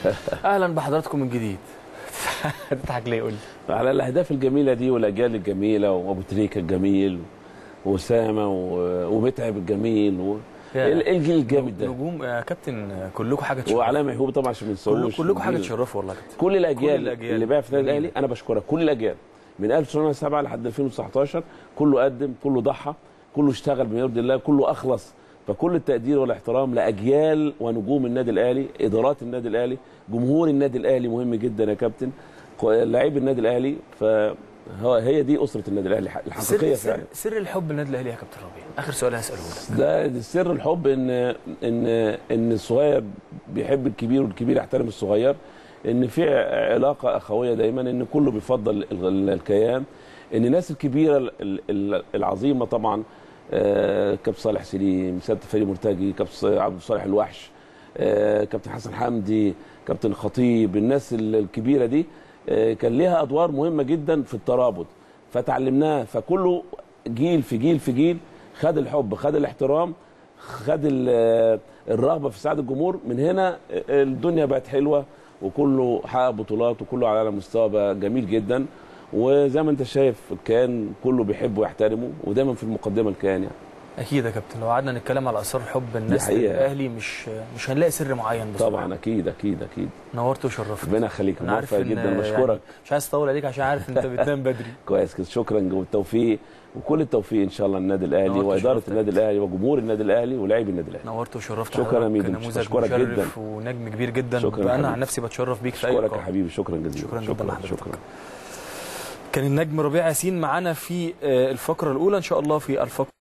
اهلا بحضراتكم من جديد هتضحك ليه قول لي على الاهداف الجميله دي والاجيال الجميله وابو تريكه الجميل واسامه و- ومتعب الجميل و... يا. ال- الجيل الجامد ده نجوم يا كابتن كلكم حاجه تشرف وعلامه محبوب طبعا عشان ما كل- ننساهوش كلكم حاجه الجيل. تشرفوا والله يا كابتن كل الاجيال, كل الأجيال. اللي بقى في النادي جميلة. الاهلي انا بشكرها كل الاجيال من 1907 لحد 2019 كله قدم كله ضحى كله اشتغل بما يرضي الله كله اخلص فكل التقدير والاحترام لاجيال ونجوم النادي الاهلي ادارات النادي الاهلي جمهور النادي الاهلي مهم جدا يا كابتن لاعبي النادي الاهلي فهو هي دي اسره النادي الاهلي الحقيقيه سر, فعلا سر, سر الحب للنادي الاهلي يا كابتن ربيع اخر سؤال هساله لك ده ده سر الحب ان ان ان الصغير بيحب الكبير والكبير يحترم الصغير ان في علاقه اخويه دايما ان كله بيفضل ال- الكيان ان الناس الكبيره ال- ال- العظيمه طبعا آه، كابتن صالح سليم سياده فريد مرتجي كابتن عبد الصالح الوحش آه، كابتن حسن حمدي كابتن الخطيب الناس ال- الكبيره دي آه، كان ليها ادوار مهمه جدا في الترابط فتعلمناه فكله جيل في جيل في جيل خد الحب خد الاحترام خد ال- الرغبه في سعاده الجمهور من هنا الدنيا بقت حلوه وكله حقق بطولات وكله على مستوى بقى جميل جدا وزي ما انت شايف الكيان كله بيحبه ويحترمه ودايما في المقدمه الكيان يعني اكيد يا كابتن لو قعدنا نتكلم على اسرار حب الناس حقيقة. للاهلي مش مش هنلاقي سر معين بصراحه طبعا اكيد اكيد اكيد نورت وشرفت ربنا يخليك انا عارف موفق إن جدا يعني بشكرك مش عايز اطول عليك عشان عارف ان انت بتنام بدري كويس كده شكرا والتوفيق وكل التوفيق ان شاء الله للنادي الاهلي نورت واداره وشرفت. النادي الاهلي وجمهور النادي الاهلي ولاعبي النادي الاهلي نورت وشرفت شكرا يا حضرتك ميدو، كنموذج بشكرك مشرف جدا. ونجم كبير جدا شكرا يا انا حبيبي. عن نفسي بتشرف بيك في اي اشكرك يا لقاء حبيبي شكرا جزيلا شكرا جدا لحضرتك. شكرا كان النجم ربيع ياسين معانا في آه، الفقره الاولى ان شاء الله في الفقره